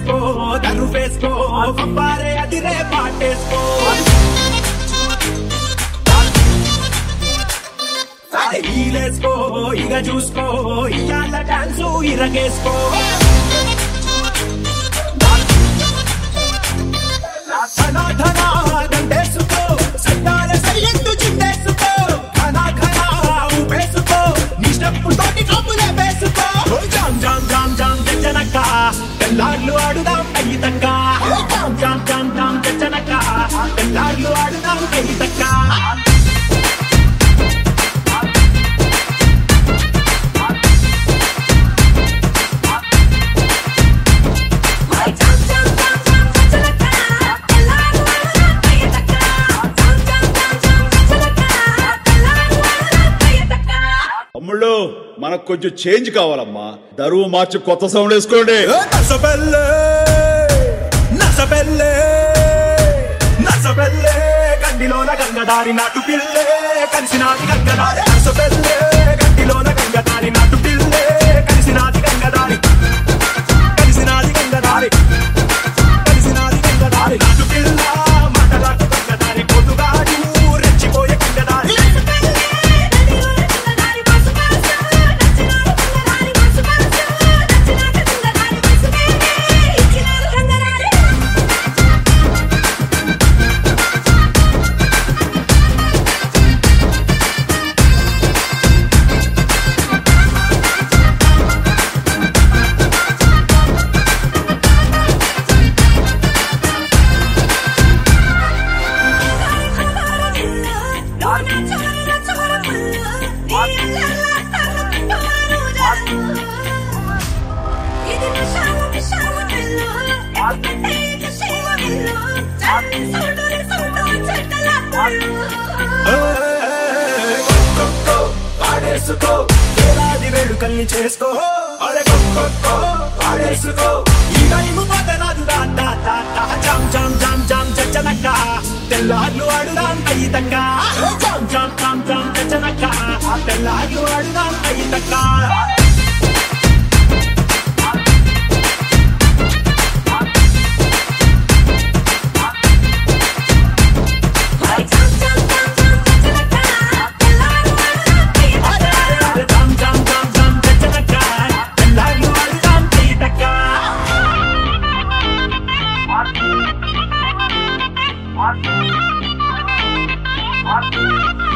వేసుకో దరు వేసుకో పంపారే అదిరే పాటేసుకో అరే ఈలేసుకో ఇక చూసుకో ఇయాల డాన్సు ఇరగేసుకో ధన ధన గంటేసుకో సయ్యాల సయ్యత్తు చిందేసుకో ఘన ఘన ఊపేసుకో నీ స్టెప్ తోటి కప్పులే వేసుకో జామ్ జామ్ జామ్ జామ్ జనక తెల్లార్లు ఆడుదాం అయ్యితక్క జామ్ జామ్ జామ్ జామ్ జనక తెల్లార్లు ఆడుదాం అయ్యితక్క తమ్ముళ్ళు మనకు కొంచెం చేంజ్ కావాలమ్మా దరువు మార్చి కొత్త సౌండ్ వేసుకోండి నసబెల్లే నసబెల్లే నసబెల్లే గండిలోన గంగదారి నాటు పిల్లే కలిసినాది గంగదారి నసబెల్లే గండిలోన గంగదారి నాటు పిల్లే కలిసినాది గంగదారి కలిసినాది గంగదారి కలిసినాది గంగదారి నాటు పిల్ల మాటలాకు గంగదారి పొద్దుగాడు రెచ్చిపోయే గంగదారి కొక్కో పాడేసుకో వేలాది వేడుకల్ని చేసుకో అరే కొక్కో పాడేసుకో ఈ టైము పదనాదు జామ్ జామ్ జామ్ జామ్ చచ్చనక్క తెల్లార్లు ఆడుదాం అయ్యితక్క జామ్ జామ్ జామ్ జామ్ చచ్చనక్క తెల్లార్లు ఆడుదాం అయ్యితక్క జామ్ జామ్ జామ్ జామ్ చచ్చనక్క తెల్లార్లు ఆడుదాం అయ్యితక్క What?